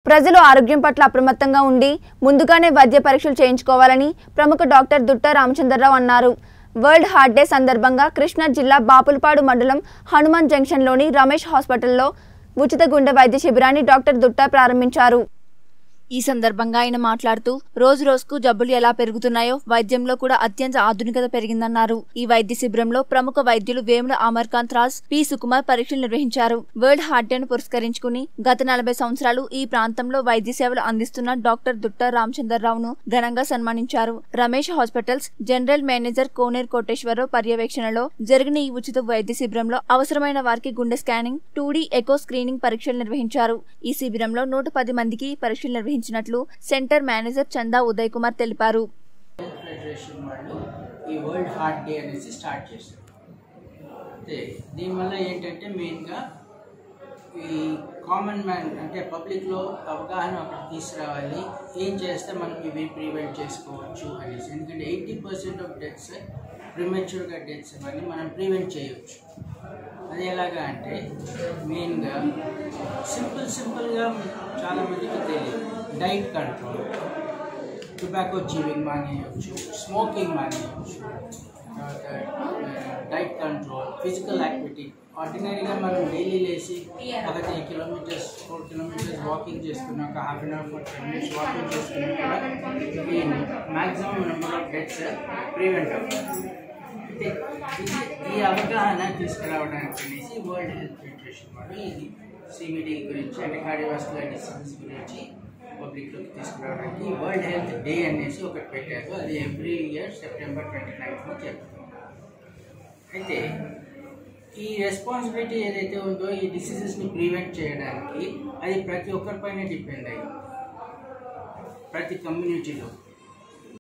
ప్రజలు ఆరోగ్యం పట్ల అప్రమత్తంగా ఉండి ముందుగానే వైద్య పరీక్షలు చేయించుకోవాలని ప్రముఖ డాక్టర్ దుట్ట రామచంద్రరావు అన్నారు వరల్డ్ హార్ట్ డే సందర్భంగా కృష్ణా జిల్లా బాపులపాడు మండలం హనుమాన్ జంక్షన్లోని రమేష్ హాస్పిటల్లో ఉచిత గుండె వైద్య శిబిరాన్ని డాక్టర్ దుట్ట ప్రారంభించారు ఈ సందర్భంగా ఆయన మాట్లాడుతూ రోజు రోజుకు జబ్బులు ఎలా పెరుగుతున్నాయో వైద్యంలో కూడా అత్యంత ఆధునికత పెరిగిందన్నారు ఈ వైద్య శిబిరంలో ప్రముఖ వైద్యులు వేముల అమర్కాంత్ రాజ్ పి సుకుమార్ పరీక్షలు నిర్వహించారు వరల్డ్ హార్ట్ డేను పురస్కరించుకుని గత నలభై సంవత్సరాలు ఈ ప్రాంతంలో వైద్య సేవలు అందిస్తున్న డాక్టర్ దుట్ట రామచంద్రరావును ఘనంగా సన్మానించారు Ramesh hospitals general manager Koner Koteswararao పర్యవేక్షణలో జరిగిన ఈ ఉచిత వైద్య శిబిరంలో అవసరమైన వారికి గుండె స్కానింగ్ టూ ఎకో స్క్రీనింగ్ పరీక్షలు నిర్వహించారు ఈ శిబిరంలో నూట పది మందికి పరీక్షలు నిర్వహించినట్లు సెంటర్ మేనేజర్ చందా ఉదయ్ కుమార్ తెలిపారు ఫెడరేషన్ వాళ్ళు ఈ వరల్డ్ హార్ట్ డే అనేసి స్టార్ట్ చేశారు అయితే దీనివల్ల ఏంటంటే మెయిన్గా ఈ కామన్ మ్యాన్ అంటే పబ్లిక్లో అవగాహన ఒకటి తీసుకురావాలి ఏం చేస్తే మనం ఇవి ప్రివెంట్ చేసుకోవచ్చు అనేసి ఎందుకంటే ఎయిటీ పర్సెంట్ ఆఫ్ డెత్స్ ప్రిమెచ్యూర్గా డెత్స్ ఇవన్నీ మనం ప్రివెంట్ చేయవచ్చు అది ఎలాగా అంటే మెయిన్గా సింపుల్ సింపుల్గా చాలామందికి తెలియదు డైట్ కంట్రోల్ టొబాకో చీవింగ్ మానేయచ్చు స్మోకింగ్ మానేయచ్చు తర్వాత డైట్ కంట్రోల్ ఫిజికల్ యాక్టివిటీ ఆర్డినరీగా మనం డైలీ లేచి ఒక three kilometres four kilometres walking చేసుకున్నాం ఒక half an hour for ten minutes walking చేసుకున్నా కూడా ఈ maximum number of deaths prevent అవుతుంది అయితే ఇది ఈ అవగాహన తీసుకురావడానికి అనేసి వరల్డ్ హెల్త్ ఫెడరేషన్ వాళ్ళు ఇది సిబిడి గురించి అంటే కార్డియోవాస్కులర్ డిసీజెస్ గురించి పబ్లిక్లోకి తీసుకురావడానికి వరల్డ్ హెల్త్ డే అనేసి ఒకటి పెట్టారు అది ఎవ్రీ ఇయర్ సెప్టెంబర్ ట్వంటీ నైన్త్లో జరుగుతుంది అయితే ఈ రెస్పాన్సిబిలిటీ ఏదైతే ఉందో ఈ డిసీజెస్ని ప్రివెంట్ చేయడానికి అది ప్రతి ఒక్కరిపైన డిపెండ్ అయ్యింది ప్రతి కమ్యూనిటీలో